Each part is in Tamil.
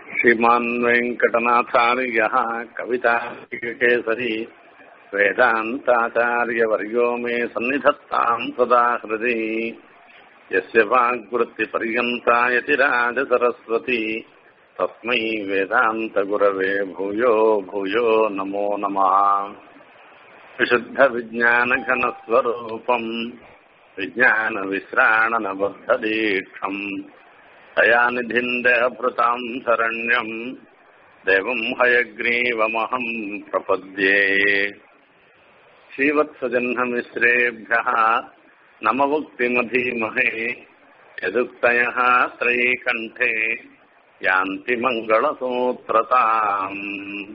श्रीमान् वेङ्कटनाथार्यः कविताकेसरी वेदान्ताचार्यवर्यो मे सन्निधत्ताम् सदा हृदि यस्य वाग्वृत्तिपर्यन्ता यतिराजसरस्वती तस्मै वेदान्तगुरवे भूयो भूयो नमो नमः विशुद्धविज्ञानघनस्वरूपम् विज्ञानविश्राणनबद्धदीक्षम् दयानिधिम् देहभृताम् शरण्यम् देवम् हयग्रीवमहम् प्रपद्ये श्रीवत्सजह्नमिश्रेभ्यः नमवुक्तिमधीमहे यदुक्तयः त्रयीकण्ठे यान्ति मङ्गलसूत्रताम्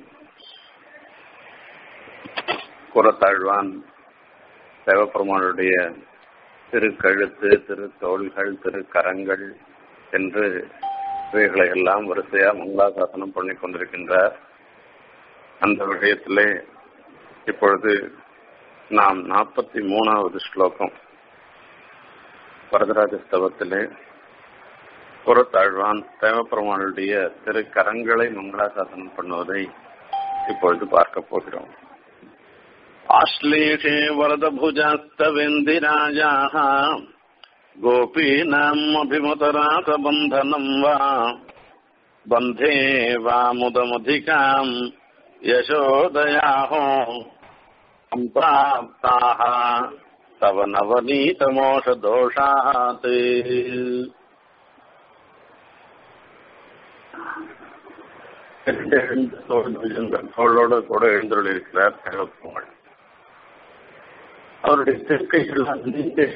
குரத்தாழ்வான் தேவப்பெருமானுடைய திருக்கழுத்து திருத்தோள்கள் திருக்கரங்கள் என்று இவைகளை எல்லாம் வரிசையா மங்களாசாசனம் பண்ணி கொண்டிருக்கின்றார் அந்த விஷயத்திலே இப்பொழுது நாம் நாற்பத்தி மூணாவது ஸ்லோகம் வரதராஜ ஸ்தவத்திலே புறத்தாழ்வான் தேவப்பெருமானுடைய திருக்கரங்களை மங்களாசாசனம் பண்ணுவதை இப்பொழுது பார்க்க போகிறோம் आश्लेषे वरदभुजास्तवेन्दिराजाः गोपीनाम् अभिमतरासबन्धनम् वा बन्धे वा मुदमधिकाम् यशोदयाः सम्प्राप्ताः तव नवनीतमोषदोषात् தோளோடு கூட எழுந்துள்ளிருக்கிறார் தேவப்பெருமாள் அவருடைய திருக்கைகள்லாம் நீண்டு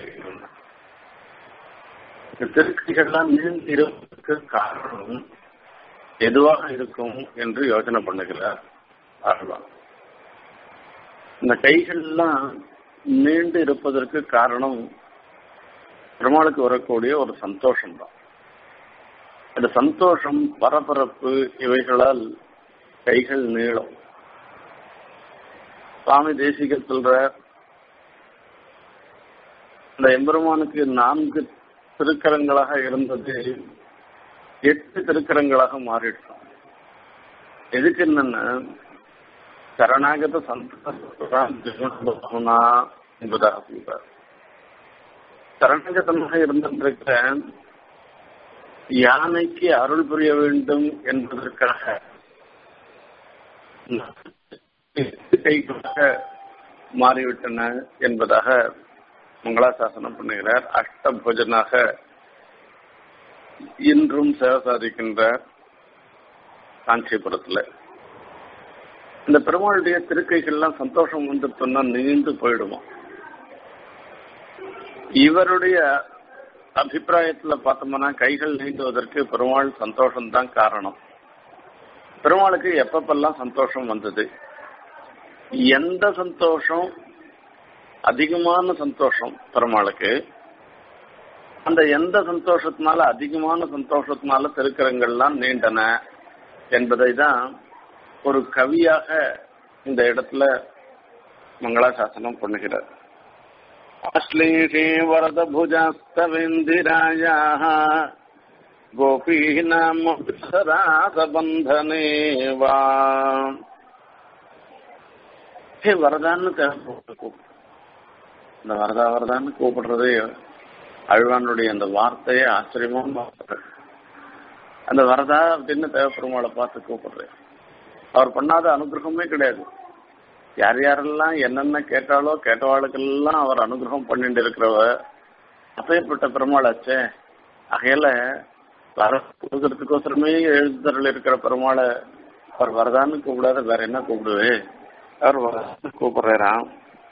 திருக்கைகள்லாம் நீண்டிருப்பதற்கு காரணம் எதுவாக இருக்கும் என்று யோசனை பண்ணுகிறார் ஆழ்வான் இந்த கைகள்லாம் நீண்டு இருப்பதற்கு காரணம் பெருமாளுக்கு வரக்கூடிய ஒரு சந்தோஷம் தான் அந்த சந்தோஷம் பரபரப்பு இவைகளால் கைகள் நீளும் சுவாமி தேசிகர் சொல்றார் இந்த எம்பெருமானுக்கு நான்கு திருக்கரங்களாக இருந்தது எட்டு திருக்கரங்களாக மாறிடும் எதுக்கு என்னன்னா சரணாகத சந்தோஷனா என்பதாக சொல்றார் சரணாகதமாக இருந்திருக்கிற யானைக்கு அருள் புரிய வேண்டும் என்பதற்காக கைகளாக மாறிவிட்டன என்பதாக மங்களாசாசனம் பண்ணுகிறார் அஷ்டபோஜனாக இன்றும் சேவை சாதிக்கின்றார் காஞ்சிபுரத்துல இந்த பெருமாளுடைய திருக்கைகள்லாம் சந்தோஷம் வந்து சொன்னா நீண்டு போயிடுமா இவருடைய அபிப்பிராயத்துல பார்த்தோம்னா கைகள் நீண்டுவதற்கு பெருமாள் சந்தோஷம்தான் காரணம் பெருமாளுக்கு எப்பப்பெல்லாம் சந்தோஷம் வந்தது எந்த சந்தோஷம் அதிகமான சந்தோஷம் பெருமாளுக்கு அந்த எந்த சந்தோஷத்தினால அதிகமான சந்தோஷத்தினால திருக்கரங்கள்லாம் நீண்டன என்பதை தான் ஒரு கவியாக இந்த இடத்துல மங்களாசாசனம் பண்ணுகிறார் ஆஸ்லேஷே வரத புஜாஸ்தவேந்திராயாக கோபீனாம் ராசபந்தனே வா ஹே வரதான்னு கூப்பிட்டு இந்த வரதா வரதான்னு கூப்பிடுறது அழ்வானுடைய அந்த வார்த்தையே ஆச்சரியமா அந்த வரதா அப்படின்னு தேவப்பெருமாளை பார்த்து கூப்பிடுறேன் அவர் பண்ணாத அனுகிரகமே கிடையாது யார் யாரெல்லாம் என்னென்ன கேட்டாலோ கேட்டவாளுக்கெல்லாம் அவர் அனுகிரகம் பண்ணிட்டு இருக்கிறவ அப்பேற்பட்ட பெருமாளாச்சே அகையில வர கொடுக்கறதுக்கோசரமே எழுந்தருள் இருக்கிற பெருமாளை அவர் வரதான்னு கூப்பிடாத வேற என்ன கூப்பிடுவே அவர் வரதான்னு கூப்பிடுறாராம்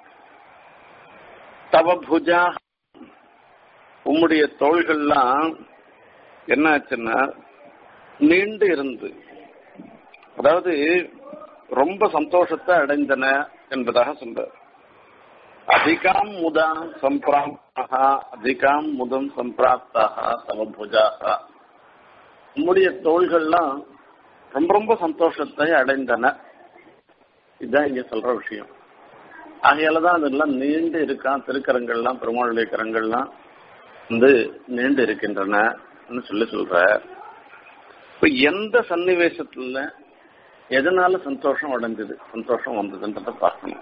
தவ புஜா உம்முடைய தோள்கள்லாம் என்ன ஆச்சுன்னா நீண்டு இருந்து அதாவது ரொம்ப சந்தோஷத்தை அடைந்தன என்பதாக சொல்றார் அதிகாம் முதாம் சம்பிராப்தாக அதிகாம் முதம் சம்பிராப்தாக தவ புஜாக உம்முடைய தோள்கள்லாம் ரொம்ப ரொம்ப சந்தோஷத்தை அடைந்தன இதுதான் இங்க சொல்ற விஷயம் ஆகையால தான் அதெல்லாம் நீண்டு இருக்கான் திருக்கரங்கள்லாம் பெருமாளுடைய கரங்கள்லாம் வந்து நீண்டு இருக்கின்றன சொல்லி சொல்ற இப்ப எந்த சன்னிவேசத்துல எதனால சந்தோஷம் அடைஞ்சது சந்தோஷம் வந்ததுன்றத பார்க்கணும்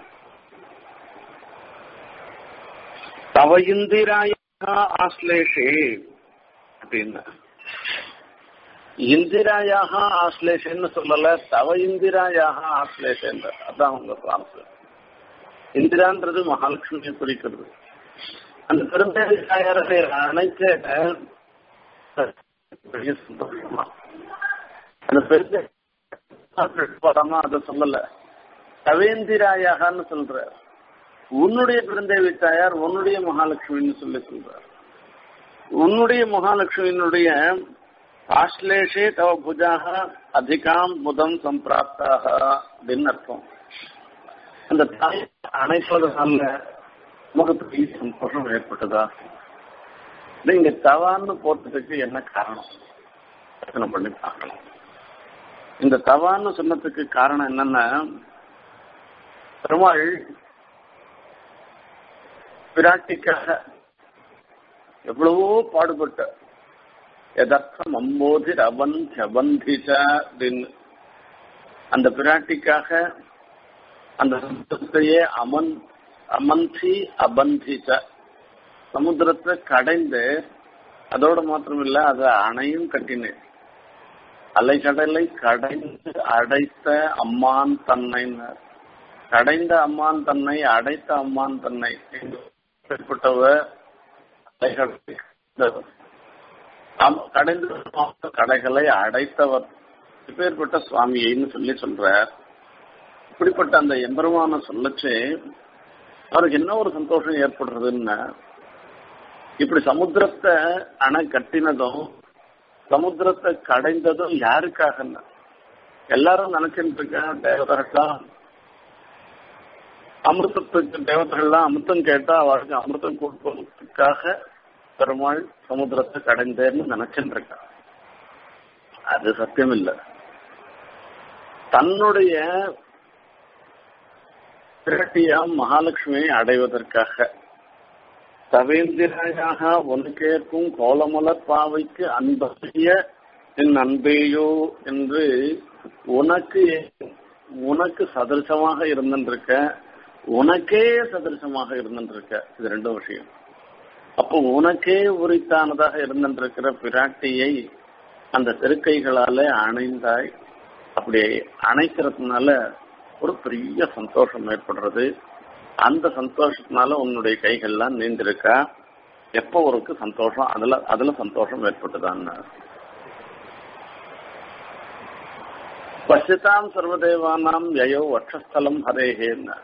தவ இந்திராய ஆஸ்லேஷே அப்படின்னா இந்திராயாக ஆஸ்லேஷன்னு சொல்லல தவ இந்திராயாக ஆஸ்லேஷன்ற அதான் உங்க பிரான்ஸ் இந்திரான்றது மகாலட்சுமியை குறிக்கிறது அந்த பெருந்தேவி தாயாரத்தை அணைச்ச பெரிய சந்தோஷமா அந்த பெருந்தேவி படமா அதை சொல்லல தவேந்திராயாகன்னு சொல்ற உன்னுடைய பெருந்தேவி தாயார் உன்னுடைய மகாலட்சுமின்னு சொல்லி சொல்றார் உன்னுடைய மகாலட்சுமியினுடைய ஆஸ்லேஷே தவ புஜாக அதிகாம் முதம் சம்பிராப்தாக அப்படின்னு அர்த்தம் அந்த தாய் அணைப்பதனால நமக்கு பெரிய சந்தோஷம் ஏற்பட்டதா நீங்க தவான்னு போட்டதுக்கு என்ன காரணம் யோசனை பண்ணி பார்க்கணும் இந்த தவான்னு சொன்னதுக்கு காரணம் என்னன்னா பெருமாள் பிராட்டிக்காக எவ்வளவோ பாடுபட்ட எதர்த்தம் அம்போதிர் அபந்தி அபந்திச்ச அப்படின்னு அந்த பிராட்டிக்காக அந்த சமுத்திரத்தையே அமன் அமந்தி அபந்திச்ச சமுத்திரத்தை கடைந்து அதோட மாத்திரம் இல்ல அதை அணையும் கட்டினேன் அலைக்கடலை கடைந்து அடைத்த அம்மான் தன்னைன்னார் கடைந்த அம்மான் தன்னை அடைத்த அம்மான் தன்னை ஏற்பட்டவ கடைந்து கடைகளை அடைத்தவர் இப்பேற்பட்ட சுவாமியைன்னு சொல்லி சொல்றார் இப்படிப்பட்ட அந்த எம்பெருமான சொல்லச்சு அவருக்கு என்ன ஒரு சந்தோஷம் ஏற்படுறதுன்னா இப்படி சமுத்திரத்தை அணை கட்டினதும் சமுத்திரத்தை கடைந்ததும் யாருக்காக எல்லாரும் நினைச்சுட்டு இருக்க தேவதர்கள்லாம் அமிர்தத்துக்கு தேவதைகள்லாம் அமிர்தம் கேட்டா அவருக்கு அமிர்தம் கொடுப்பதற்காக பெருமாள் சமுத்திரத்தை கடைந்தேன்னு நினைச்சுட்டு இருக்கா அது சத்தியம் இல்லை தன்னுடைய திரட்டியாம் மகாலட்சுமியை அடைவதற்காக தவேந்திராயாக ஒன்றுக்கேற்கும் கோலமலர் பாவைக்கு அன்பைய என் அன்பேயோ என்று உனக்கு உனக்கு சதரிசமாக இருந்திருக்க உனக்கே சதரிசமாக இருந்திருக்க இது ரெண்டும் விஷயம் அப்போ உனக்கே உரித்தானதாக இருந்திருக்கிற பிராட்டியை அந்த திருக்கைகளால அணைந்தாய் அப்படி அணைக்கிறதுனால ஒரு பெரிய சந்தோஷம் ஏற்படுறது அந்த சந்தோஷத்தினால உன்னுடைய கைகள்லாம் நீந்திருக்கா எப்போ ஒருக்கு சந்தோஷம் அதுல அதுல சந்தோஷம் ஏற்பட்டுதான் பசிதாம் சர்வதேவானாம் யயோ வட்சஸ்தலம் ஹரேஹேன்னு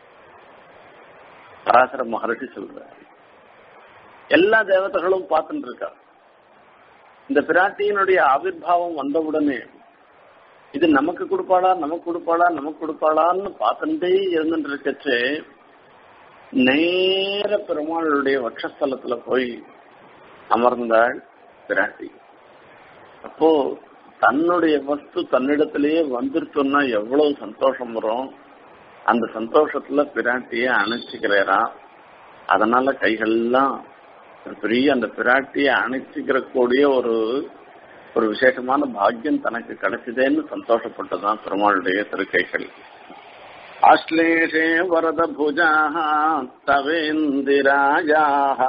பராசர மகர்ஷி சொல்ற எல்லா தேவதைகளும் பார்த்துட்டு இருக்கா இந்த பிராட்டியினுடைய ஆவிர்வாவம் வந்தவுடனே இது நமக்கு கொடுப்பாளா நமக்கு கொடுப்பாளா நமக்கு கொடுப்பாளான்னு பார்த்துட்டே இருந்துட்டு இருக்கச்சு நேர பெருமாளுடைய வட்சஸ்தலத்துல போய் அமர்ந்தாள் பிராட்டி அப்போ தன்னுடைய வஸ்து தன்னிடத்திலேயே வந்துருச்சோன்னா எவ்வளவு சந்தோஷம் வரும் அந்த சந்தோஷத்துல பிராட்டிய அணைச்சிக்கிறாராம் அதனால கைகள்லாம் பெரிய அந்த பிராட்டிய அணைச்சிக்கிற கூடிய ஒரு ஒரு விசேஷமான பாக்கியம் தனக்கு கிடைச்சதேன்னு சந்தோஷப்பட்டதான் பெருமாளுடைய திருக்கைகள் ஆஸ்லேஷே வரத புஜாக தவேந்திராஜாக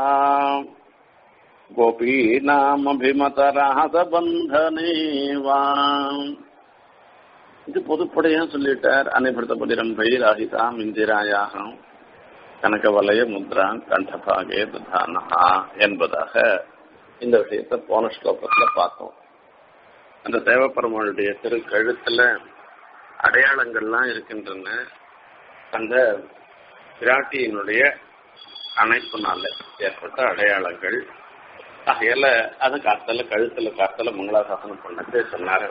கோபீநாமபிமதராசபந்தனே வாம் இது பொதுப்படையா சொல்லிட்டார் அனைபடுத்தப்படிரம் பைராகிதாம் இந்திராயாகம் கனக வலய முத்ரா கண்டபாகே ததானஹா என்பதாக இந்த விஷயத்தை போன ஸ்லோகத்துல பார்த்தோம் அந்த தேவப்பெருமாளுடைய திருக்கழுத்துல அடையாளங்கள்லாம் இருக்கின்றன அந்த பிராட்டியினுடைய அணைப்புனால ஏற்பட்ட அடையாளங்கள் ஆகையால அது காத்தல கழுத்துல காத்தல மங்களாசாசனம் பண்ணது சொன்னார்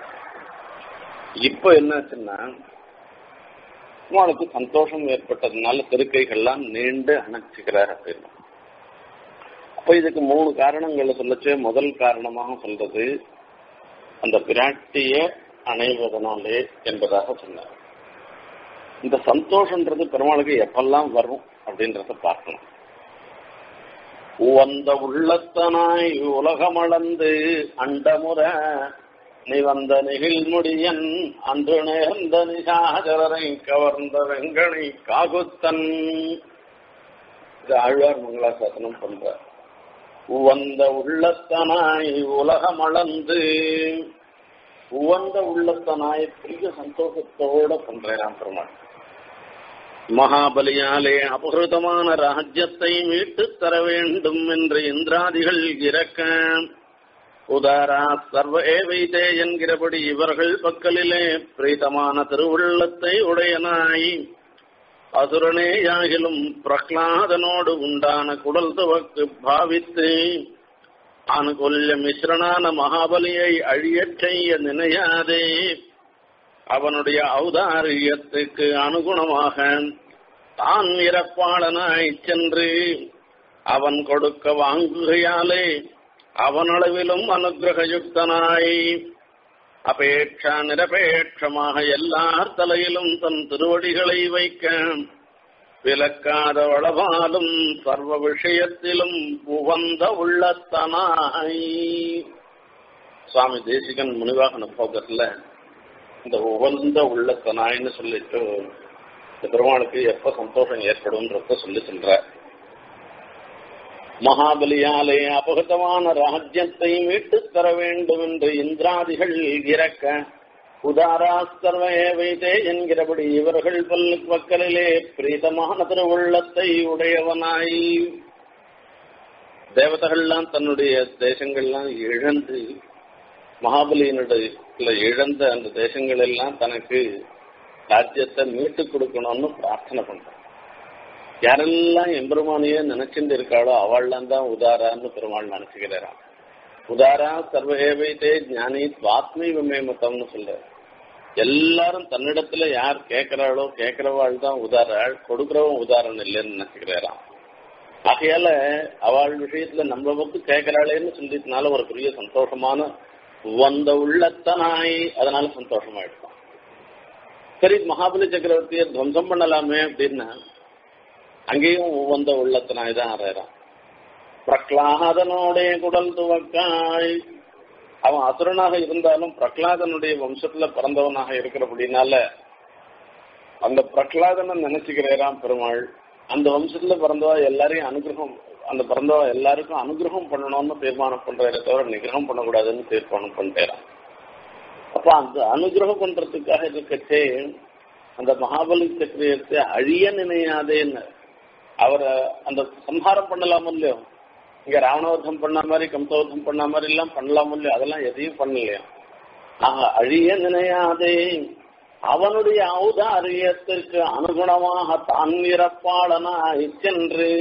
இப்ப என்னாச்சுன்னா அவனுக்கு சந்தோஷம் ஏற்பட்டதுனால திருக்கைகள்லாம் நீண்டு அணைச்சிக்கிறார் அப்படின்னு அப்ப இதுக்கு மூணு காரணங்களை சொல்லச்சு முதல் காரணமாக சொல்றது அந்த பிராட்டிய அணைவதனாலே என்பதாக சொன்னார் இந்த சந்தோஷன்றது பெருமாளுக்கு எப்பெல்லாம் வரும் அப்படின்றத பார்க்கணும் வந்த உள்ளத்தனாய் உலகமளந்து அண்டமுற நிவந்த நெகிழ் முடியன் அன்று நேர்ந்த நிசாகரரை கவர்ந்த வெங்கணி காகுத்தன் இது ஆழ்வார் மங்களாசாசனம் பண்ற உவந்த உள்ளத்தனாய் உலகம் அளந்து உவந்த உள்ளத்தனாய் பெரிய சந்தோஷத்தோட பண்றான் பெருமாள் மகாபலியாலே அபகிருதமான ராஜ்யத்தை மீட்டுத் தர வேண்டும் என்று இந்திராதிகள் இறக்க உதாரா சர்வ ஏவைதே என்கிறபடி இவர்கள் பக்கலிலே பிரீதமான திருவுள்ளத்தை உடையனாய் அசுரனேயாகிலும் பிரஹ்லாதனோடு உண்டான குடல் துவக்கு பாவித்து அனுகொல்ய மிஸ்ரனான மகாபலியை அழியச் செய்ய நினையாதே அவனுடைய ஔதாரியத்துக்கு அனுகுணமாக தான் இறப்பாளனாய் சென்று அவன் கொடுக்க வாங்குகையாலே அவனளவிலும் அனுகிரகயுக்தனாய் அபேட்சா நிரபேட்சமாக எல்லார் தலையிலும் தன் திருவடிகளை வைக்க விலக்காத வளவாலும் சர்வ விஷயத்திலும் உவந்த உள்ளத்தனாய் சுவாமி தேசிகன் முனிவாகன போகத்துல இந்த உவந்த உள்ளத்தனாய்னு சொல்லிட்டு இந்த பெருமாளுக்கு எப்ப சந்தோஷம் ஏற்படும்ன்றத சொல்லி சொல்ற மகாபலியாலே அபகதமான ராஜ்யத்தை மீட்டுத் தர வேண்டும் என்று இந்திராதிகள் இறக்க உதாரா சர்வே வைத்தே என்கிறபடி இவர்கள் பல் மக்களிலே பிரீதமான திருவுள்ளத்தை உடையவனாய் தேவதைகள்லாம் தன்னுடைய தேசங்கள்லாம் இழந்து மகாபலியினுடைய இழந்த அந்த தேசங்கள் எல்லாம் தனக்கு ராஜ்யத்தை மீட்டு கொடுக்கணும்னு பிரார்த்தனை பண்றான் யாரெல்லாம் எம்பெருமானையே நினைச்சுட்டு இருக்காளோ அவள்லாம் தான் உதாரான்னு பெருமாள் நினைச்சுக்கிறாராம் உதாரா சர்வஏவைத்தே ஞானி ஆத்மீ விமேமத்தம்னு சொல்ற எல்லாரும் தன்னிடத்துல யார் கேட்கிறாளோ கேட்கிறவாள் தான் உதாராள் கொடுக்கிறவன் உதாரணம் இல்லைன்னு நினைச்சுக்கிறாராம் ஆகையால அவள் விஷயத்துல நம்ம வந்து கேட்கிறாளேன்னு சொல்லிட்டனால ஒரு பெரிய சந்தோஷமான வந்த உள்ளத்தனாய் அதனால சந்தோஷமாயிடுவான் சரி மகாபலி சக்கரவர்த்தியை துவம்சம் பண்ணலாமே அப்படின்னா அங்கேயும் வந்த உள்ளத்தனாய் தான் அறையறான் பிரகலாதனோடைய குடல் துவக்காய் அவன் அசுரனாக இருந்தாலும் பிரகலாதனுடைய வம்சத்துல பிறந்தவனாக இருக்கிறபடினால அந்த பிரகலாதனை நினைச்சுக்கிறேராம் பெருமாள் அந்த வம்சத்துல பிறந்தவா எல்லாரையும் அனுகிரகம் அந்த பிறந்தவா எல்லாருக்கும் அனுகிரகம் பண்ணணும்னு தீர்மானம் பண்றதை தவிர நிகிரகம் பண்ணக்கூடாதுன்னு தீர்மானம் பண்ணிட்டேறான் அப்ப அந்த அனுகிரகம் பண்றதுக்காக இருக்கச்சே அந்த மகாபலி சக்கரியத்தை அழிய நினையாதேன்னு அவரை அந்த சம்ஹாரம் பண்ணலாம் இல்லையோ இங்க ராவணவதம் பண்ண மாதிரி கம்சவதம் பண்ண மாதிரி எல்லாம் பண்ணலாம் இல்லையோ அதெல்லாம் எதையும் பண்ணலையா ஆக அழிய நினையாதே அவனுடைய ஔதாரியத்திற்கு அனுகுணமாக தான் இறப்பாளனாய் சென்று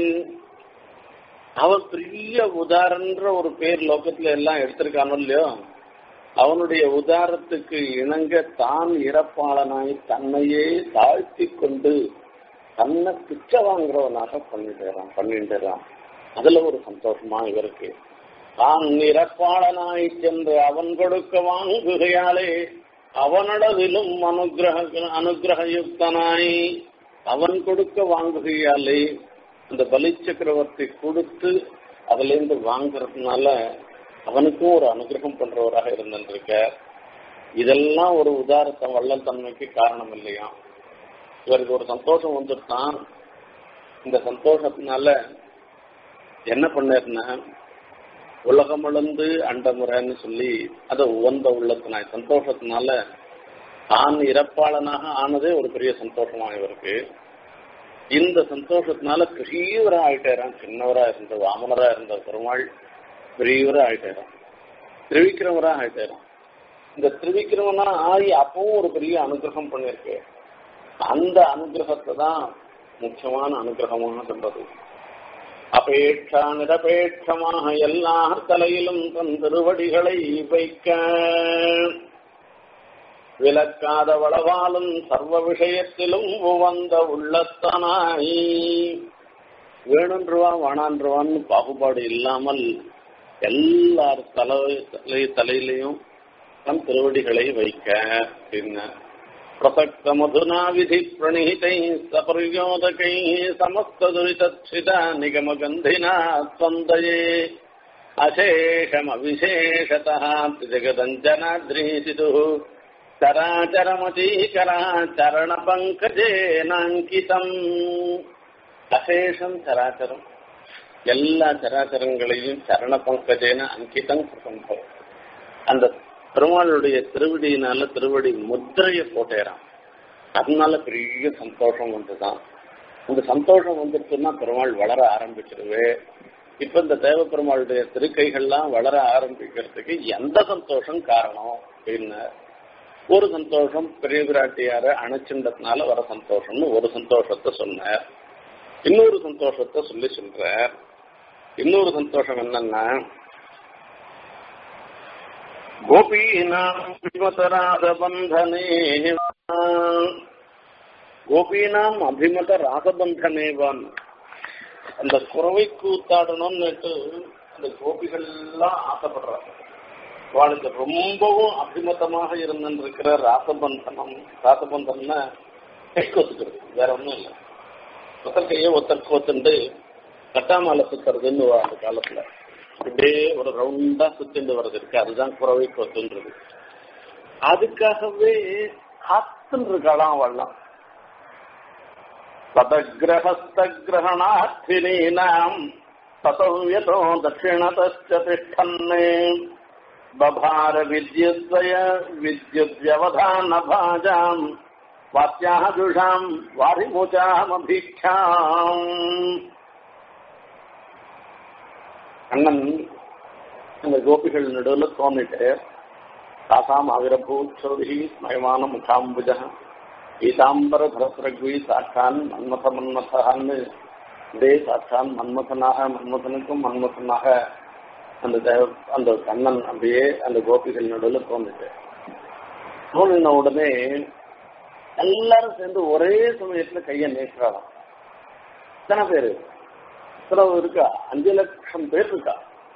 அவன் பெரிய உதாரன்ற ஒரு பேர் லோகத்துல எல்லாம் எடுத்திருக்கானோ இல்லையோ அவனுடைய உதாரத்துக்கு இணங்க தான் இறப்பாளனாய் தன்னையே தாழ்த்தி கொண்டு தன்னை பிச்சை வாங்குறவனாக பண்ணிட்டுறான் பண்ணிட்டுறான் அதுல ஒரு சந்தோஷமா இவருக்கு தான் இறப்பாளனாய் சென்று அவன் கொடுக்க வாங்குகையாலே அவனளவிலும் அனுகிரக அனுகிரகயுக்தனாய் அவன் கொடுக்க வாங்குகையாலே அந்த பலி சக்கரவர்த்தி கொடுத்து அதுல இருந்து வாங்குறதுனால அவனுக்கும் ஒரு அனுகிரகம் பண்றவராக இருந்திருக்க இதெல்லாம் ஒரு உதாரத்த வள்ளல் தன்மைக்கு காரணம் இல்லையா இவருக்கு ஒரு சந்தோஷம் வந்துட்டான் இந்த சந்தோஷத்தினால என்ன பண்ணாருன்னா உலகமிழந்து அண்டமுறைன்னு சொல்லி அதை உவந்த உள்ளத்தினாய் சந்தோஷத்தினால தான் இறப்பாளனாக ஆனதே ஒரு பெரிய சந்தோஷமா இவருக்கு இந்த சந்தோஷத்தினால பெரியவரா ஆயிட்டாராம் சின்னவரா இருந்த வாமனரா இருந்த பெருமாள் பெரியவரா ஆயிட்டாராம் திரிவிக்கிரமரா ஆயிட்டாராம் இந்த திரிவிக்கிரமனா ஆகி அப்பவும் ஒரு பெரிய அனுகிரகம் பண்ணிருக்கு அந்த அனுகிரகத்தை தான் முக்கியமான அனுகிரகமாக சொல்றது அபேட்சா நிரபேட்சமாக எல்லார் தலையிலும் தன் திருவடிகளை வைக்க விலக்காத வளவாலும் சர்வ விஷயத்திலும் உவந்த உள்ளத்தனாய் வேணுன்றுவான் வேணான்றுவான்னு பாகுபாடு இல்லாமல் எல்லார் தலை தலையிலையும் தன் திருவடிகளை வைக்க அப்படின்னு பிரசக்த மதுனா விதி பிரணிதை சபரியோதகை சமஸ்த துரிதச்சிதா நிகம கந்தினா ஸ்வந்தயே அசேஷமவிசேஷதः ஜகதஞ்சனாத்ரீசிதுः சராச்சரமதீகரா சரணபங்கஜேனாங்கிதம் அசேஷம் சராச்சரம் எல்லா சராச்சரங்களையும் சரண பங்கஜேன அங்கிதம் சம்பவம் அந்த பெருமாளுடைய திருவடியினால திருவடி முத்திரையை போட்டேறான் அதனால பெரிய சந்தோஷம் வந்துதான் அந்த சந்தோஷம் வந்துருச்சுன்னா பெருமாள் வளர ஆரம்பிச்சிருவே இப்ப இந்த தேவ பெருமாளுடைய திருக்கைகள்லாம் வளர ஆரம்பிக்கிறதுக்கு எந்த சந்தோஷம் காரணம் அப்படின்னு ஒரு சந்தோஷம் பெரிய பிராட்டியார அணைச்சின்றதுனால வர சந்தோஷம்னு ஒரு சந்தோஷத்தை சொன்னார் இன்னொரு சந்தோஷத்தை சொல்லி சொல்றார் இன்னொரு சந்தோஷம் என்னன்னா கோபீனாம் அபிமத ராசபந்தனே கோபீனாம் அபிமத ராசபந்தனேவான் அந்த குறவை கூத்தாடணும்னுட்டு அந்த கோபிகள் எல்லாம் ஆசைப்படுறாங்க அவளுக்கு ரொம்பவும் அபிமதமாக இருந்திருக்கிற ராசபந்தனம் ராசபந்தம்னா கை கொத்துக்கிறது வேற ஒன்றும் இல்லை ஒத்தர் கையை ஒத்தர் கோத்துண்டு கட்டாமலை சுத்துறதுன்னு அந்த காலத்துல இப்படியே ஒரு ரவுண்டா சுத்திண்டு வர்றது இருக்கு அதுதான் குறவை கொத்துன்றது அதுக்காகவே காத்துன்னு இருக்காளாம் அவள்லாம் பதகிரகஸ்தகிரகணார்த்தினீனாம் ததவ்யதோ தட்சிணதச்ச திஷ்டன்னே बभार विद्युद्वय विद्युद्व्यवधान भाजाम् वात्याः जुषाम् वारिमुचामभीक्षाम् அண்ணன் அந்த கோபிகள் நடுவில் தோன்றிட்டு தாசாம் ஆவிரபூச்சோதி ஸ்மயமான முகாம்புஜ பீதாம்பர தரஸ்ரக்வி சாட்சான் மன்மத மன்மதான்னு இதே சாட்சான் மன்மதனாக மன்மதனுக்கும் மன்மதனாக அந்த தேவ அந்த கண்ணன் அப்படியே அந்த கோபிகள் நடுவில் தோன்றுச்சு தோன்றின உடனே எல்லாரும் சேர்ந்து ஒரே சமயத்துல கையை நீட்டுறாங்க எத்தனை பேரு இவ்வளவு இருக்கா அஞ்சு லட்சம் பேர் இருக்கா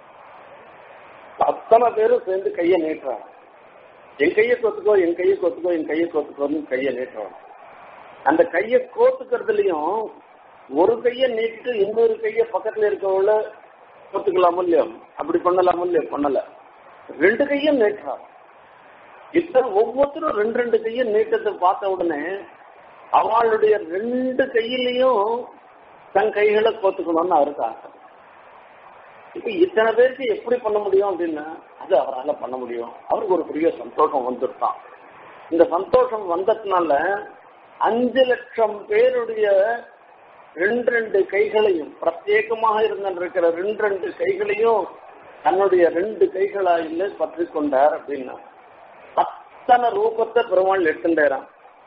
அத்தனை பேரும் சேர்ந்து கையை நீட்டுறாங்க என் கையை கொத்துக்கோ என் கையை கொத்துக்கோ என் கையை கொத்துக்கோன்னு கையை நீட்டுறாங்க அந்த கையை கோத்துக்கிறதுலயும் ஒரு கையை நீட்டு இன்னொரு கையை பக்கத்துல இருக்கவங்கள ஒத்துக்கலாமோ இல்லையோ அப்படி பண்ணலாமோ இல்லையோ பண்ணல ரெண்டு கையும் நீட்டுறான் இத்தனை ஒவ்வொருத்தரும் ரெண்டு ரெண்டு கையும் நீட்டத்தை பார்த்த உடனே அவளுடைய ரெண்டு கையிலையும் தன் கைகளை கோத்துக்கணும்னு அவருக்கு ஆசை இப்ப இத்தனை பேருக்கு எப்படி பண்ண முடியும் அப்படின்னா அது அவரால் பண்ண முடியும் அவருக்கு ஒரு பெரிய சந்தோஷம் வந்துருத்தான் இந்த சந்தோஷம் வந்ததுனால அஞ்சு லட்சம் பேருடைய ரெண்டு ரெண்டு கைகளையும் பிரத்யேகமாக இருந்திருக்கிற ரெண்டு ரெண்டு கைகளையும் தன்னுடைய ரெண்டு கைகளாயில பற்றி கொண்டார் அப்படின்னா அத்தனை ரூபத்தை பெருமாள் எட்டுண்டாராம்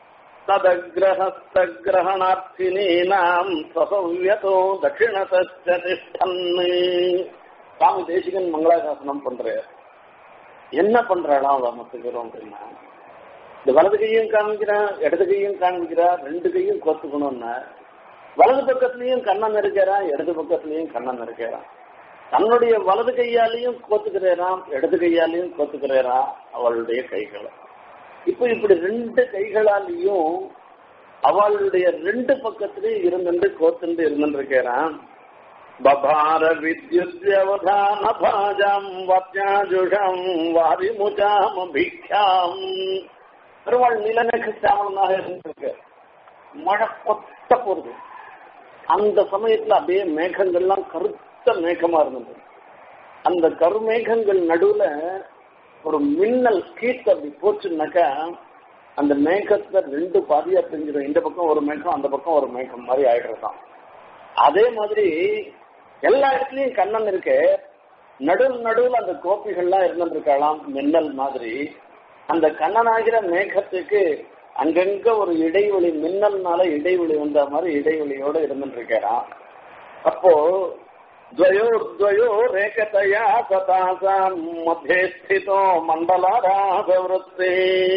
ததகிரகஸ்தகிரகணார்த்தினீனாம் சசவ்யதோ தட்சிணதன்னு சுவாமி தேசிகன் மங்களாசாசனம் பண்றார் என்ன பண்றாளாம் அவ மொத்த பேரும் அப்படின்னா இந்த வலது கையும் காமிக்கிறா இடது கையும் காமிக்கிறா ரெண்டு கையும் கோத்துக்கணும்னா வலது பக்கத்துலயும் கண்ணன் இருக்கிறான் இடது பக்கத்துலயும் கண்ணன் இருக்கிறான் தன்னுடைய வலது கையாலையும் கோத்துக்கிறேராம் இடது கையாலையும் கோத்துக்கிறேராம் அவளுடைய கைகளை இப்ப இப்படி ரெண்டு கைகளாலையும் அவளுடைய ரெண்டு பக்கத்திலையும் இருந்துட்டு கோத்துண்டு இருந்துருக்கிறான் பபார வித்யுத்யவதான பாஜம் வத்யாஜுஷம் வாரிமுஜாம் அபிக்ஷாம் பெருமாள் நிலநேக சாமனாக இருந்திருக்கு மழை கொத்த போறது அந்த சமயத்துல அப்படியே மேகங்கள்லாம் கருத்த மேகமா இருந்தது அந்த கருமேகங்கள் நடுவுல ஒரு மின்னல் கீட்டு அப்படி போச்சுன்னாக்கா அந்த மேகத்துல ரெண்டு பாதியா பிரிஞ்சிடும் இந்த பக்கம் ஒரு மேகம் அந்த பக்கம் ஒரு மேகம் மாதிரி ஆயிடுறதாம் அதே மாதிரி எல்லா இடத்துலயும் கண்ணன் இருக்கு நடுவில் நடுவில் அந்த கோப்பிகள்லாம் இருந்துருக்கலாம் மின்னல் மாதிரி அந்த கண்ணனாகிற மேகத்துக்கு அங்கங்க ஒரு இடைவெளி மின்னல்னால இடைவெளி வந்த மாதிரி இடைவெளியோட இருந்துட்டு இருக்கிறான் அப்போ द्वयोर्द्वयो रेखतया सतासाम् मध्ये स्थितो मण्डलाराधवृत्ते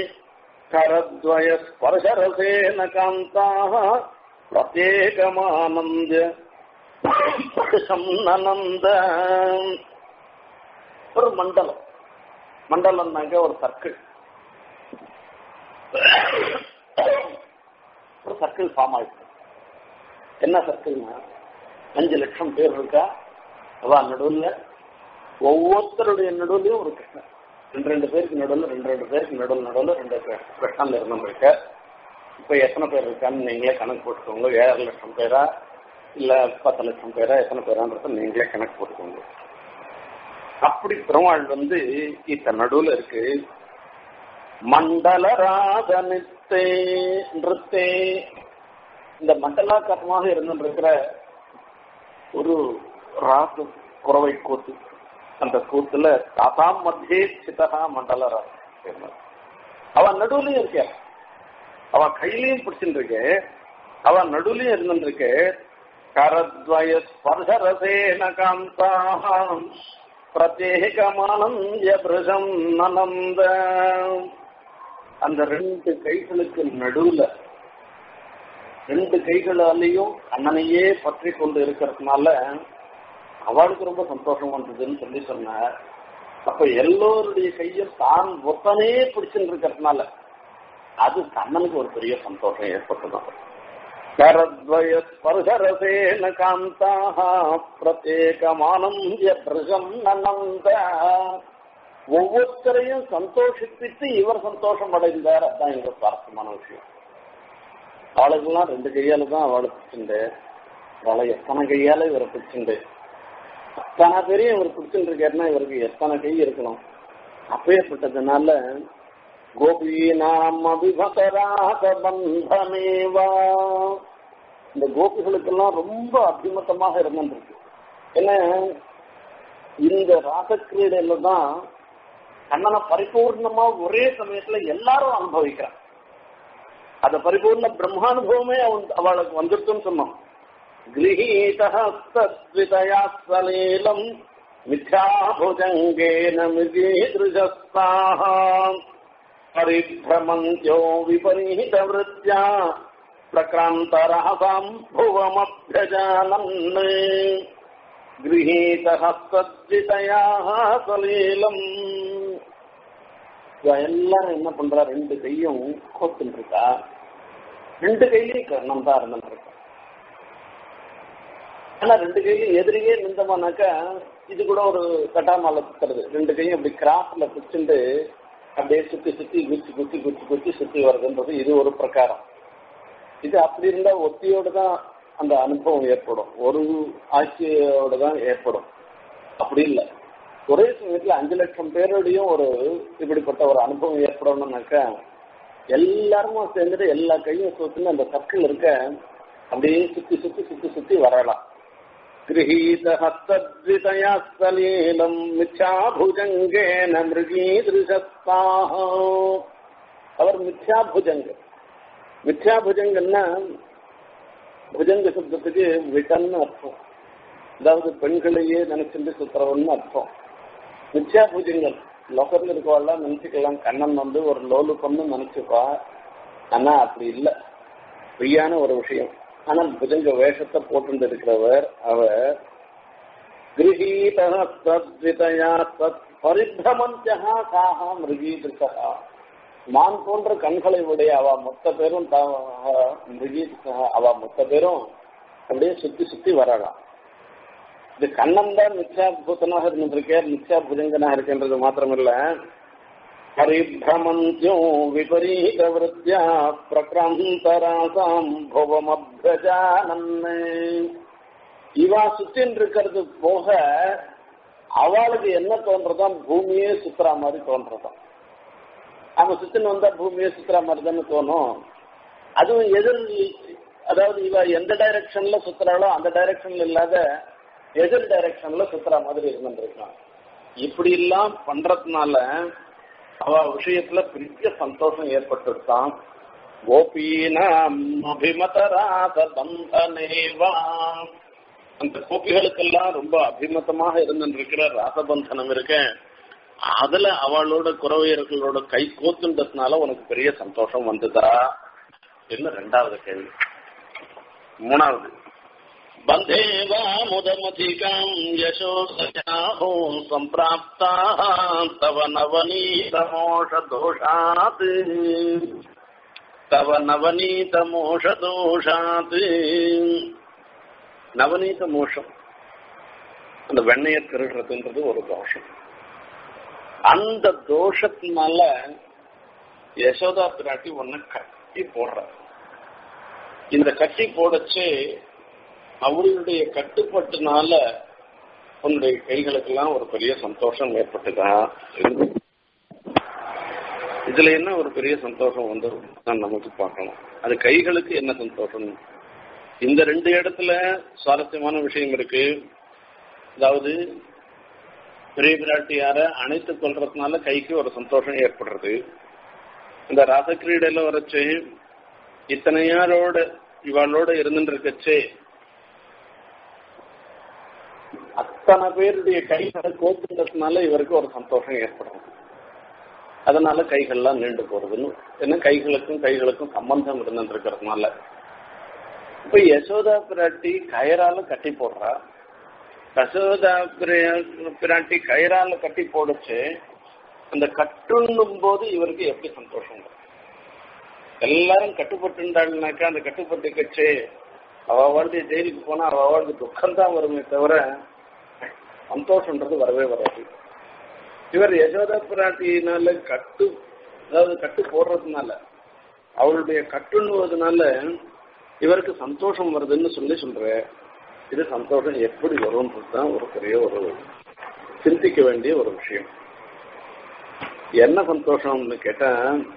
करद्वयस्पर्शरसेन कान्ताः प्रत्येकमानन्द्य நனந்த ஒரு மண்டலம் மண்டலம்னாக்க ஒரு சர்க்கிள் ஒரு சர்க்கிள் ஃபார்ம் ஆயிடுச்சு என்ன சர்க்கிள்னா அஞ்சு லட்சம் பேர் இருக்கா அவ நடுவில் ஒவ்வொருத்தருடைய நடுவுலயும் ஒரு கிருஷ்ணன் ரெண்டு ரெண்டு பேருக்கு நடுவில் ரெண்டு ரெண்டு பேருக்கு நடுவில் நடுவில் ரெண்டு கிருஷ்ணன் இருந்துருக்க இப்ப எத்தனை பேர் இருக்கான்னு நீங்களே கணக்கு போட்டுக்கோங்க ஏழரை லட்சம் பேரா இல்ல பத்து லட்சம் பேரா எத்தனை பேரான்றத நீங்களே கணக்கு போட்டுக்கோங்க அப்படி பெருமாள் வந்து இத்த நடுவுல இருக்கு மண்டல ராகனித்தே நிறுத்தே இந்த மண்டலாக்கரமாக இருந்துருக்கிற ஒரு ராசு குறவை கூத்து அந்த கூத்துல தாத்தாம் மத்தியே சிதகா மண்டல ராசம் அவன் நடுவுலயும் இருக்க அவன் கையிலையும் பிடிச்சிட்டு இருக்கு அவன் நடுவுலயும் இருந்துருக்கு கரத்வய ஸ்பர்ஷரசேன காந்தாம் பிரத்யேகமானந்திய பிரஜம் நனந்த அந்த ரெண்டு கைகளுக்கு நடுவுல ரெண்டு கைகளாலேயும் அண்ணனையே பற்றி கொண்டு இருக்கிறதுனால அவளுக்கு ரொம்ப சந்தோஷம் வந்ததுன்னு சொல்லி சொன்னார் அப்ப எல்லோருடைய கையும் தான் ஒத்தனே பிடிச்சுட்டு இருக்கிறதுனால அது கண்ணனுக்கு ஒரு பெரிய சந்தோஷம் ஏற்பட்டதான் கரத்வய ஸ்பர்ஷரசேன காந்தாக பிரத்யேகமானந்திய பிரஜம் நனந்த ஒவ்வொருத்தரையும் சந்தோஷிப்பித்து இவர் சந்தோஷம் அடைந்தார் அதுதான் எங்க சுவாரஸ்யமான விஷயம் அவளுக்கெல்லாம் ரெண்டு கையால தான் அவளை பிடிச்சுண்டு அவளை எத்தனை கையால இவரை பிடிச்சுண்டு அத்தனை பேரையும் இவர் பிடிச்சுட்டு இருக்காருன்னா இவருக்கு எத்தனை கை இருக்கணும் அப்பேற்பட்டதுனால கோபீனாம் அபிமதராக பந்தமேவா இந்த கோபிகளுக்கெல்லாம் ரொம்ப அபிமத்தமாக இருந்துருக்கு ஏன்னா இந்த ராசக்கிரீடையில தான் கண்ணனை பரிபூர்ணமா ஒரே சமயத்துல எல்லாரும் அனுபவிக்கிறான் அந்த பரிபூர்ண பிரம்மானுபவமே அவன் அவளுக்கு வந்துட்டுன்னு சொன்னோம் गृहीतहस्तद्वितया सलीलम् मिथ्याभुजङ्गेन मृगीदृशस्ताः परिभ्रमन्त्यो विपरीतवृत्त्या प्रक्रान्तरहसाम् भुवमभ्यजानन् गृहीतहस्तद्वितयाः सलीलम् எல்லாரும் என்ன பண்றா ரெண்டு கையும் கோத்துட்டு இருக்கா ரெண்டு கையிலையும் கர்ணம் தான் இருந்துட்டு ஆனா ரெண்டு கையும் எதிரியே நின்றமானாக்கா இது கூட ஒரு கட்டாமால சுத்துறது ரெண்டு கையும் அப்படி கிராஸ்ல பிடிச்சிட்டு அப்படியே சுத்தி சுத்தி குச்சி குச்சி குச்சி குச்சி சுத்தி வருதுன்றது இது ஒரு பிரகாரம் இது அப்படி இருந்தா ஒத்தியோடு தான் அந்த அனுபவம் ஏற்படும் ஒரு ஆட்சியோட தான் ஏற்படும் அப்படி இல்லை ஒரே சமயத்துல அஞ்சு லட்சம் பேரோடையும் ஒரு இப்படிப்பட்ட ஒரு அனுபவம் ஏற்படணும்னாக்கா எல்லாருமே சேர்ந்துட்டு எல்லா கையும் சுத்தின்னு அந்த சர்க்கிள் இருக்க அப்படியே சுத்தி சுத்தி சுத்தி சுத்தி வரலாம் गृहीतहस्तद्वितया सलीलम् मिथ्याभुजङ्गेन मृगीदृशस्ताः அவர் மித்யாபுஜங்க மித்யாபுஜங்கன்னா புஜங்க சப்தத்துக்கு விட்டன்னு அர்த்தம் அதாவது பெண்களையே நினைச்சிட்டு சுத்துறவன்னு அர்த்தம் மித்யாபுஜங்கள் லோகத்தில் இருக்கவாள்லாம் நினைச்சுக்கலாம் கண்ணன் வந்து ஒரு லோலுக்கம்னு நினைச்சுப்பா ஆனா அப்படி இல்லை பொய்யான ஒரு விஷயம் ஆனால் புஜங்க வேஷத்தை போட்டு இருக்கிறவர் அவர் கிரகீதயா தத் பரிபிரமந்தியா காஹா மிருகீதிருக்கா மான் போன்ற கண்களை உடைய அவ மொத்த பேரும் மிருகீதிருக்கா அவ மொத்த பேரும் அப்படியே சுத்தி சுத்தி வரலாம் இது கண்ணன் தான் மித்யாபூத்தனாக இருந்திருக்கார் மித்யா புஜங்கனாக இருக்கின்றது மாத்திரமில்ல परिभ्रमन्त्यो विपरीतवृत्त्या प्रक्रान्तरासाम् भुवमभ्यजानन् இவா சுத்தின் இருக்கிறது போக அவளுக்கு என்ன தோன்றதான் பூமியே சுத்துற மாதிரி தோன்றதான் அவன் சுத்தின் வந்தா பூமியே சுத்துற மாதிரி தானே தோணும் அதுவும் எதிர் அதாவது இவ எந்த டைரக்ஷன்ல சுத்துறாளோ அந்த டைரக்ஷன்ல இல்லாத எதிர் டைரக்ஷன்ல சுத்துற மாதிரி இருந்துருக்கான் இப்படி எல்லாம் பண்றதுனால அவ விஷயத்துல பெரிய சந்தோஷம் ஏற்பட்டுட்டான் கோபீனாம் அபிமதராச பந்தனேவா அந்த கோபிகளுக்கெல்லாம் ரொம்ப அபிமதமாக இருந்துருக்கிற ராசபந்தனம் இருக்க அதுல அவளோட குறவையர்களோட கை கோத்துன்றதுனால உனக்கு பெரிய சந்தோஷம் வந்ததா என்ன ரெண்டாவது கேள்வி மூணாவது बन्धेवा मुदमधिकाम् यशोदयाहो सम्प्राप्ताः तव नवनीतमोषदोषात् तव नवनीतमोषदोषात् நவநீத மோஷம் அந்த வெண்ணையை திருடுறதுன்றது ஒரு தோஷம் அந்த தோஷத்தினால யசோதா பிராட்டி ஒன்ன கட்டி போடுற இந்த கட்டி போடச்சு அவர்களுடைய கட்டுப்பாட்டுனால உன்னுடைய கைகளுக்கெல்லாம் ஒரு பெரிய சந்தோஷம் ஏற்பட்டுதா இதுல என்ன ஒரு பெரிய சந்தோஷம் வந்து நமக்கு பார்க்கணும் அது கைகளுக்கு என்ன சந்தோஷம் இந்த ரெண்டு இடத்துல சுவாரஸ்யமான விஷயம் இருக்கு அதாவது பெரிய பிராட்டியார அணைத்துக் கொள்றதுனால கைக்கு ஒரு சந்தோஷம் ஏற்படுறது இந்த ராசக்கிரீடையில வரைச்சு இத்தனையாரோட இவளோட இருந்துட்டு இருக்கச்சே அத்தனை பேருடைய கைகளை கோத்துன்றதுனால இவருக்கு ஒரு சந்தோஷம் ஏற்படும் அதனால கைகள்லாம் நீண்டு போறதுன்னு என்ன கைகளுக்கும் கைகளுக்கும் சம்பந்தம் இருந்துட்டு இருக்கிறதுனால இப்ப யசோதா பிராட்டி கயரால கட்டி போடுறா யசோதா பிராட்டி கயரால கட்டி போடுச்சு அந்த கட்டுண்ணும் போது இவருக்கு எப்படி சந்தோஷம் எல்லாரும் கட்டுப்பட்டுண்டாள்னாக்கா அந்த கட்டுப்பட்டு கட்சி அவ வாழ்க்கை ஜெயிலுக்கு போனா அவ வாழ்க்கை துக்கம் தான் வருமே தவிர சந்தோஷம்ன்றது வரவே வராது இவர் யசோதா பிராட்டியினால கட்டு அதாவது கட்டு போடுறதுனால அவளுடைய கட்டுண்ணுவதனால இவருக்கு சந்தோஷம் வருதுன்னு சொல்லி சொல்ற இது சந்தோஷம் எப்படி வரும்ன்றது தான் ஒரு பெரிய ஒரு சிந்திக்க வேண்டிய ஒரு விஷயம் என்ன சந்தோஷம்னு கேட்டா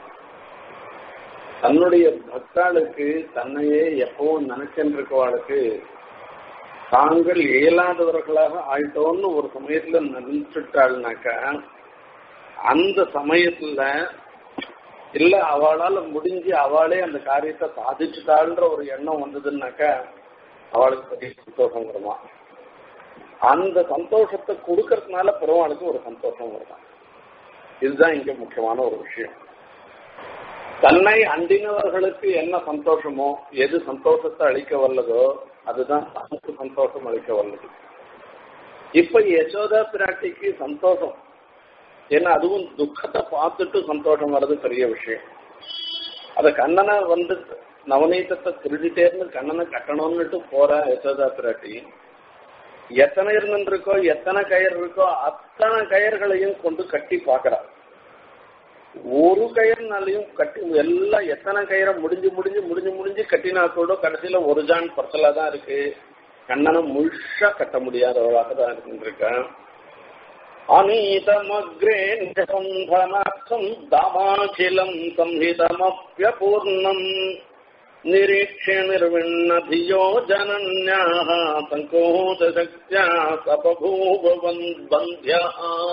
தன்னுடைய பக்தாளுக்கு தன்னையே எப்பவும் நினைச்சிருக்கவாளுக்கு தாங்கள் இயலாதவர்களாக ஆயிட்டோம்னு ஒரு சமயத்துல நினைச்சுட்டாள்னாக்கா அந்த சமயத்துல இல்ல அவளால முடிஞ்சு அவளே அந்த காரியத்தை சாதிச்சுட்டாள்ன்ற ஒரு எண்ணம் வந்ததுன்னாக்கா அவளுக்கு பெரிய சந்தோஷம் வருமா அந்த சந்தோஷத்தை கொடுக்கறதுனால பெருமாளுக்கு ஒரு சந்தோஷம் வருமா இதுதான் இங்க முக்கியமான ஒரு விஷயம் தன்னை அண்டினவர்களுக்கு என்ன சந்தோஷமோ எது சந்தோஷத்தை அளிக்க வல்லதோ அதுதான் தனக்கு சந்தோஷம் அளிக்க வல்லது இப்ப யசோதா பிராட்டிக்கு சந்தோஷம் ஏன்னா அதுவும் துக்கத்தை பார்த்துட்டு சந்தோஷம் வர்றது பெரிய விஷயம் அத கண்ணனை வந்து நவநீதத்தை திருடிட்டேர்னு கண்ணனை கட்டணும்னுட்டு போற யசோதா பிராட்டி எத்தனை இருந்துருக்கோ எத்தனை கயிறு இருக்கோ அத்தனை கயிறுகளையும் கொண்டு கட்டி பாக்குறா ஒரு கயிறுனாலையும் கட்டி எல்லாம் எத்தனை கயிறை முடிஞ்சு முடிஞ்சு முடிஞ்சு முடிஞ்சு கட்டினா கூட கடைசியில ஒரு ஜான் பர்சலா தான் இருக்கு கண்ணனை முழுஷா கட்ட முடியாதவளாக தான் இருந்திருக்கேன் அநீதமக்ரே நிசம்பனார்த்தம் தாமாகிலம் சம்ஹிதமப்பியபூர்ணம் நிரீக்ஷ்ய நிர்விண்ணதியோ ஜனன்யாः சங்கோதசக்தியா சபபூபவன் பந்தியா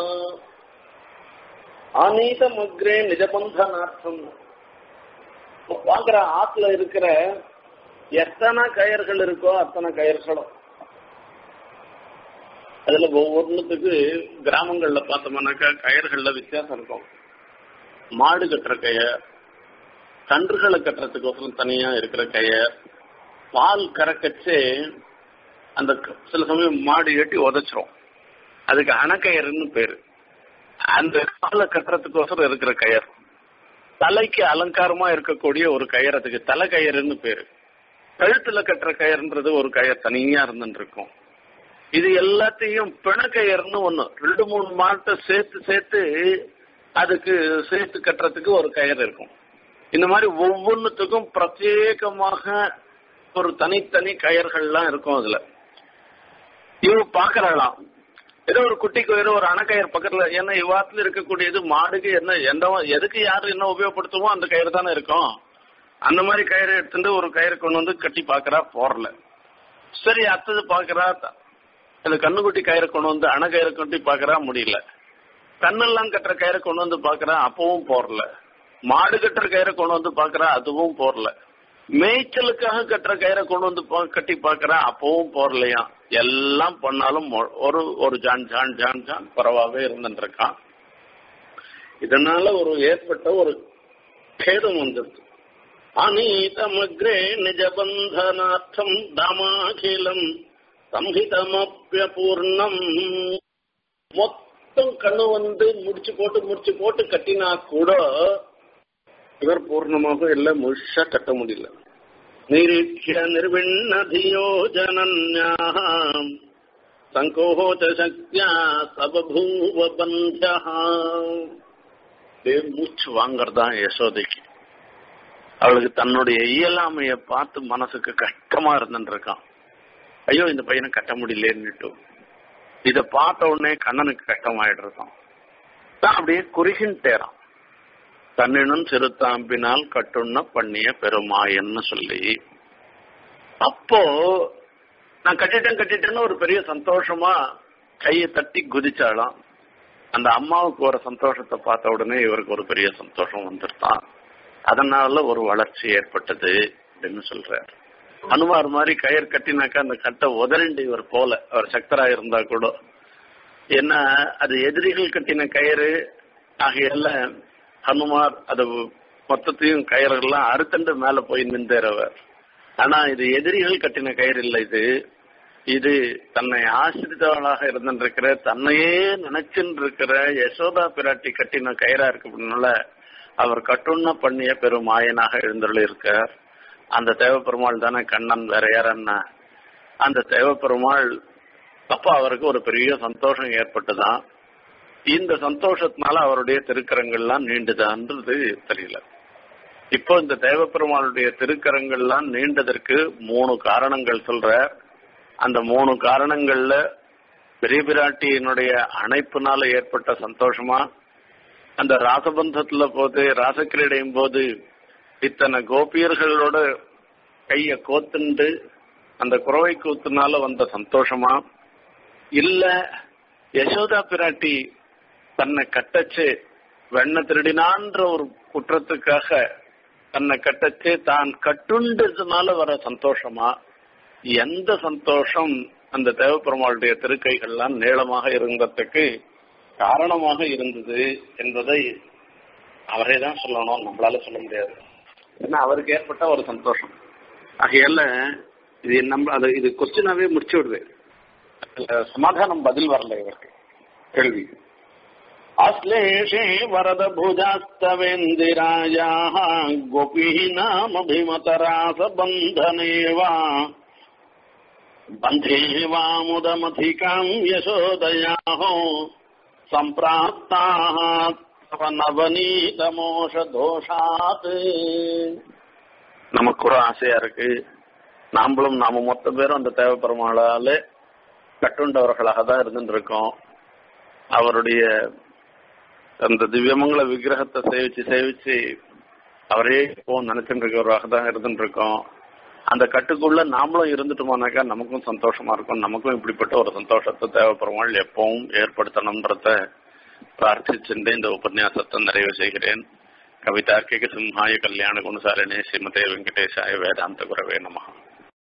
அநீதமக்ரே நிஜபந்தனார்த்தம் பாக்குற ஆத்துல இருக்கிற எத்தனை கயர்கள் இருக்கோ அத்தனை கயர்களும் அதுல ஒவ்வொன்றுத்துக்கு கிராமங்கள்ல பார்த்தோம்னாக்கா கயர்கள்ல வித்தியாசம் இருக்கும் மாடு கட்டுற கயர் கன்றுகளை கட்டுறதுக்கோசரம் தனியா இருக்கிற கயர் பால் கறக்கச்சே அந்த சில சமயம் மாடு எட்டி உதச்சிரும் அதுக்கு அணக்கயர்னு பேரு அந்த காலை கட்டுறதுக்கோசரம் இருக்கிற கயர் தலைக்கு அலங்காரமா இருக்கக்கூடிய ஒரு கயர் அதுக்கு தலை கயறுன்னு பேரு கழுத்துல கட்டுற கயர்ன்றது ஒரு கயர் தனியா இருந்துட்டு இருக்கும் இது எல்லாத்தையும் பிணக்கயர்னு ஒண்ணு ரெண்டு மூணு மாட்டை சேர்த்து சேர்த்து அதுக்கு சேர்த்து கட்டுறதுக்கு ஒரு கயர் இருக்கும் இந்த மாதிரி ஒவ்வொன்றுத்துக்கும் பிரத்யேகமாக ஒரு தனித்தனி கயர்கள்லாம் இருக்கும் அதுல இவங்க பாக்குறாளாம் ஏதோ ஒரு குட்டி கயிறு ஒரு அணக்கயிறு பக்கத்துல ஏன்னா இவ்வாத்துல இருக்கக்கூடியது மாடுக்கு என்ன எந்த எதுக்கு யாரு என்ன உபயோகப்படுத்துமோ அந்த கயிறு தானே இருக்கும் அந்த மாதிரி கயிறு எடுத்துட்டு ஒரு கயிறு கொண்டு வந்து கட்டி பாக்குறா போறல சரி அத்தது பாக்குறா அந்த கண்ணுக்குட்டி கயிறு கொண்டு வந்து அணக்கயிறு கட்டி பாக்குறா முடியல கண்ணெல்லாம் கட்டுற கயிறு கொண்டு வந்து பாக்குறா அப்பவும் போறல மாடு கட்டுற கயிறை கொண்டு வந்து பாக்குறா அதுவும் போறல மேய்ச்சலுக்காக கட்டுற கயிறை கொண்டு வந்து கட்டி பாக்குறா அப்பவும் போறலையா எல்லாம் பண்ணாலும் ஒரு ஒரு ஜான் ஜான் ஜான் ஜான் பரவாவே இருந்துட்டு இருக்கான் இதனால ஒரு ஏற்பட்ட ஒரு பேதம் வந்துருது அநீதமக்ரே நிஜபந்தனார்த்தம் தமாகிலம் சம்ஹிதமப்பியபூர்ணம் மொத்தம் கண்ணு வந்து முடிச்சு போட்டு முடிச்சு போட்டு கட்டினா கூட இவர் பூர்ணமாக எல்லாம் முழுசா கட்ட முடியல நிரீட்சிய நிர்விண்ணதியோ ஜனன்யாம் சங்கோச்ச சக்தியா சபபூவ பந்தா மூச்சு வாங்கறதா யசோதைக்கு அவளுக்கு தன்னுடைய இயலாமைய பார்த்து மனசுக்கு கஷ்டமா இருந்துட்டு இருக்கான் ஐயோ இந்த பையனை கட்ட முடியலன்னுட்டு இத பார்த்த உடனே கண்ணனுக்கு கஷ்டமாயிடுறதாம் தான் அப்படியே குறுகின்ட்டேறான் தன்னினும் சிறுத்தாம்பினால் கட்டுண்ண பண்ணிய பெருமாயன்னு சொல்லி அப்போ நான் கட்டிட்டேன் கட்டிட்டேன்னு ஒரு பெரிய சந்தோஷமா கையை தட்டி குதிச்சாலாம் அந்த அம்மாவுக்கு ஒரு சந்தோஷத்தை பார்த்த உடனே இவருக்கு ஒரு பெரிய சந்தோஷம் வந்துருத்தான் அதனால ஒரு வளர்ச்சி ஏற்பட்டது அப்படின்னு சொல்றாரு அனுமார் மாதிரி கயிறு கட்டினாக்கா அந்த கட்டை உதறிண்டு இவர் போல அவர் சக்தரா இருந்தா கூட ஏன்னா அது எதிரிகள் கட்டின கயிறு ஆகையால ஹனுமார் அது மொத்தத்தையும் கயிறெல்லாம் அறுத்தண்டு மேல போய் நின்றவர் ஆனா இது எதிரிகள் கட்டின கயிறு இல்லை இது இது தன்னை ஆசிரித்தவளாக இருந்திருக்கிற தன்னையே நினைச்சுட்டு இருக்கிற யசோதா பிராட்டி கட்டின கயிறா இருக்கு அப்படின்னால அவர் கட்டுண்ண பண்ணிய பெரும் மாயனாக எழுந்தருள் இருக்கார் அந்த தேவப்பெருமாள் தானே கண்ணன் வேற யாரன்னா அந்த தேவப்பெருமாள் அப்ப அவருக்கு ஒரு பெரிய சந்தோஷம் ஏற்பட்டுதான் இந்த சந்தோஷத்தினால அவருடைய திருக்கரங்கள்லாம் நீண்டுதான்றது தெரியல இப்போ இந்த தேவப்பெருமாளுடைய திருக்கரங்கள்லாம் நீண்டதற்கு மூணு காரணங்கள் சொல்ற அந்த மூணு காரணங்கள்ல பெரிய பிராட்டியினுடைய அணைப்புனால ஏற்பட்ட சந்தோஷமா அந்த ராசபந்தத்துல போது ராசக்கிரீடையும் போது இத்தனை கோபியர்களோட கைய கோத்துண்டு அந்த குறவை கூத்துனால வந்த சந்தோஷமா இல்ல யசோதா பிராட்டி தன்னை கட்டச்சு வெண்ண திருடினான்ற ஒரு குற்றத்துக்காக தன்னை கட்டச்சு தான் கட்டுண்டதுனால வர சந்தோஷமா எந்த சந்தோஷம் அந்த தேவப்பெருமாளுடைய திருக்கைகள்லாம் நீளமாக இருந்ததுக்கு காரணமாக இருந்தது என்பதை அவரே தான் சொல்லணும் நம்மளால சொல்ல முடியாது ஏன்னா அவருக்கு ஏற்பட்ட ஒரு சந்தோஷம் ஆகையால இது நம்ம அது இது கொஸ்டினாவே முடிச்சு விடுது சமாதானம் பதில் வரல இவருக்கு கேள்வி அஸ்லேஷே வரத புஜாஸ்தவேந்திராயா கோபீனாமபிமதராச பந்தனேவா बन्धे वामुदमधिकाम् यशोदयाः सम्प्राप्ताः तव நவநீதமோஷதோஷாத் நமக்கு ஒரு ஆசையா இருக்கு நாமளும் நாம மொத்த பேரும் அந்த தேவைப்பெருமாளால கட்டுண்டவர்களாக தான் இருந்துட்டு இருக்கோம் அவருடைய அந்த திவ்யமங்கல விக்கிரகத்தை சேவிச்சு சேவிச்சு அவரே இப்போ நினைச்சுட்டு இருக்கிறவராக தான் இருந்துட்டு இருக்கோம் அந்த கட்டுக்குள்ள நாமளும் இருந்துட்டோமானாக்கா நமக்கும் சந்தோஷமா இருக்கும் நமக்கும் இப்படிப்பட்ட ஒரு சந்தோஷத்தை தேவைப்படுவாள் எப்பவும் ஏற்படுத்தணும்ன்றத பிரார்த்திச்சுட்டு இந்த உபன்யாசத்தை நிறைவு செய்கிறேன் கவிதார்க்கிக சிம்ஹாய கல்யாண குணசாலினே ஸ்ரீமதே வெங்கடேசாய வேதாந்த குரவே நமகா